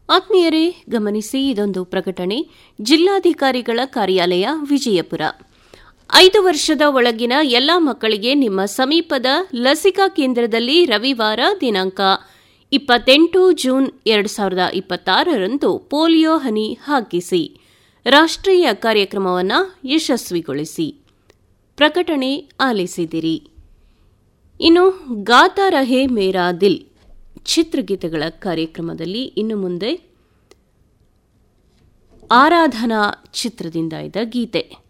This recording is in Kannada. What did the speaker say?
ಆತ್ಮೀಯರೇ ಗಮನಿಸಿ ಇದೊಂದು ಪ್ರಕಟಣೆ ಜಿಲ್ಲಾಧಿಕಾರಿಗಳ ಕಾರ್ಯಾಲಯ ವಿಜಯಪುರ ಐದು ವರ್ಷದ ಒಳಗಿನ ಎಲ್ಲಾ ಮಕ್ಕಳಿಗೆ ನಿಮ್ಮ ಸಮೀಪದ ಲಸಿಕಾ ಕೇಂದ್ರದಲ್ಲಿ ರವಿವಾರ ದಿನಾಂಕ ಇಪ್ಪತ್ತೆಂಟು ಜೂನ್ ಎರಡು ಸಾವಿರದ ಇಪ್ಪತ್ತಾರರಂದು ಪೋಲಿಯೋ ಹನಿ ಹಾಕಿಸಿ ರಾಷ್ಟ್ರೀಯ ಕಾರ್ಯಕ್ರಮವನ್ನು ಯಶಸ್ವಿಗೊಳಿಸಿ ಪ್ರಕಟಣೆ ಆಲಿಸಿದಿರಿ ಇನ್ನು ಗಾತಾ ರಹೆ ಮೇರಾ ದಿಲ್ ಚಿತ್ರಗೀತೆಗಳ ಕಾರ್ಯಕ್ರಮದಲ್ಲಿ ಇನ್ನು ಮುಂದೆ ಆರಾಧನಾ ಚಿತ್ರದಿಂದ ಇದ್ದ ಗೀತೆ